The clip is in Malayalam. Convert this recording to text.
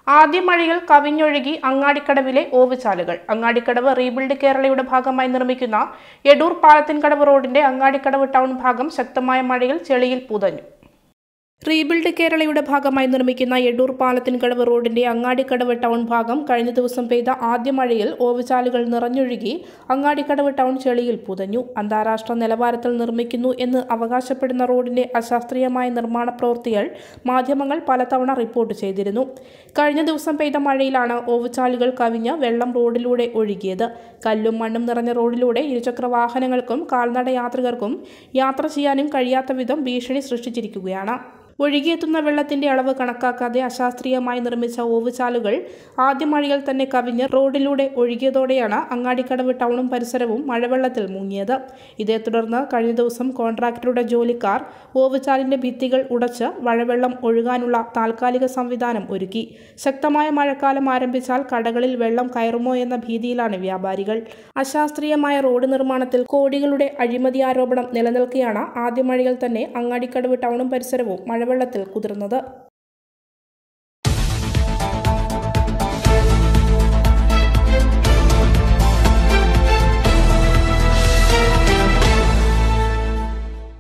ആദ്യ മഴയിൽ കവിഞ്ഞൊഴുകി അങ്ങാടിക്കടവിലെ ഓവുചാലുകൾ അങ്ങാടിക്കടവ് റീബിൽഡ് കേരളയുടെ ഭാഗമായി നിർമ്മിക്കുന്ന എടൂർ പാലത്തിൻകടവ് റോഡിന്റെ അങ്ങാടിക്കടവ് ടൗൺ ഭാഗം ശക്തമായ മഴയിൽ ചെളിയിൽ പുതഞ്ഞു റീബിൽഡ് കേരളയുടെ ഭാഗമായി നിർമ്മിക്കുന്ന എടൂർ പാലത്തിൻകടവ് റോഡിന്റെ അങ്ങാടിക്കടവ് ടൗൺ ഭാഗം കഴിഞ്ഞ ദിവസം പെയ്ത ആദ്യ മഴയിൽ ഓവുചാലുകൾ നിറഞ്ഞൊഴുകി അങ്ങാടിക്കടവ് ടൗൺ ചെളിയിൽ പുതഞ്ഞു അന്താരാഷ്ട്ര നിലവാരത്തിൽ നിർമ്മിക്കുന്നു എന്ന് അവകാശപ്പെടുന്ന റോഡിന്റെ അശാസ്ത്രീയമായ നിർമ്മാണ പ്രവൃത്തികൾ മാധ്യമങ്ങൾ പലതവണ റിപ്പോർട്ട് ചെയ്തിരുന്നു കഴിഞ്ഞ ദിവസം പെയ്ത മഴയിലാണ് ഓവുചാലുകൾ കവിഞ്ഞ് വെള്ളം റോഡിലൂടെ ഒഴുകിയത് കല്ലും മണ്ണും നിറഞ്ഞ റോഡിലൂടെ ഇരുചക്ര വാഹനങ്ങൾക്കും കാൽനട യാത്രികർക്കും യാത്ര ചെയ്യാനും കഴിയാത്ത വിധം ഭീഷണി സൃഷ്ടിച്ചിരിക്കുകയാണ് ഒഴുകിയെത്തുന്ന വെള്ളത്തിന്റെ അളവ് കണക്കാക്കാതെ അശാസ്ത്രീയമായി നിർമ്മിച്ച ഓവുചാലുകൾ ആദ്യ മഴയിൽ തന്നെ കവിഞ്ഞ് റോഡിലൂടെ ഒഴുകിയതോടെയാണ് അങ്ങാടിക്കടവ് ടൗണും പരിസരവും മഴവെള്ളത്തിൽ മുങ്ങിയത് ഇതേ തുടർന്ന് കഴിഞ്ഞ ദിവസം കോൺട്രാക്ടറുടെ ജോലിക്കാർ ഓവുചാലിന്റെ ഭിത്തികൾ ഉടച്ച് മഴവെള്ളം ഒഴുകാനുള്ള താൽക്കാലിക സംവിധാനം ഒരുക്കി ശക്തമായ മഴക്കാലം ആരംഭിച്ചാൽ കടകളിൽ വെള്ളം കയറുമോ എന്ന ഭീതിയിലാണ് വ്യാപാരികൾ അശാസ്ത്രീയമായ റോഡ് നിർമ്മാണത്തിൽ കോടികളുടെ അഴിമതി ആരോപണം നിലനിൽക്കെയാണ് ആദ്യ മഴയിൽ തന്നെ അങ്ങാടിക്കടവ് ടൗണും പരിസരവും മഴവെള്ളത്തിൽ കുതിർന്നത്